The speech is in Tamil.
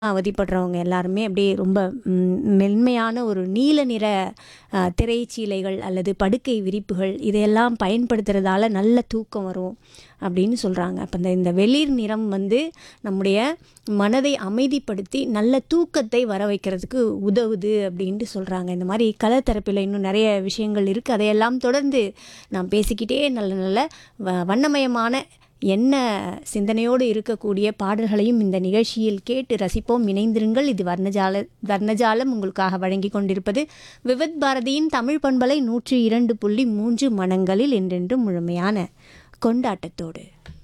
அவதிப்படுறவங்க எல்லாருமே அப்படியே ரொம்ப ம், மென்மையான ஒரு நீல நிற அ, திரைச்சீலைகள் அல்லது படுக்கை விரிப்புகள் இதையெல்லாம் பயன்படுத்துறதால நல்ல தூக்கம் வரும் அப்படின்னு சொல்கிறாங்க அப்போ இந்த இந்த வெளிர் நிறம் வந்து நம்முடைய மனதை அமைதிப்படுத்தி நல்ல தூக்கத்தை வர வைக்கிறதுக்கு உதவுது அப்படின்ட்டு சொல்கிறாங்க இந்த மாதிரி கலர் தெரப்பியில் இன்னும் நிறைய விஷயங்கள் இருக்குது அதையெல்லாம் தொடர்ந்து நாம் பேசிக்கிட்டே நல்ல நல்ல வ- வண்ணமயமான என்ன சிந்தனையோடு இருக்கக்கூடிய பாடல்களையும் இந்த நிகழ்ச்சியில் கேட்டு ரசிப்போம் இணைந்திருங்கள் இது வர்ணஜால வர்ணஜாலம் உங்களுக்காக வழங்கி கொண்டிருப்பது விவித் பாரதியின் தமிழ் பண்பலை நூற்றி இரண்டு புள்ளி மூன்று மனங்களில் என்றென்றும் முழுமையான கொண்டாட்டத்தோடு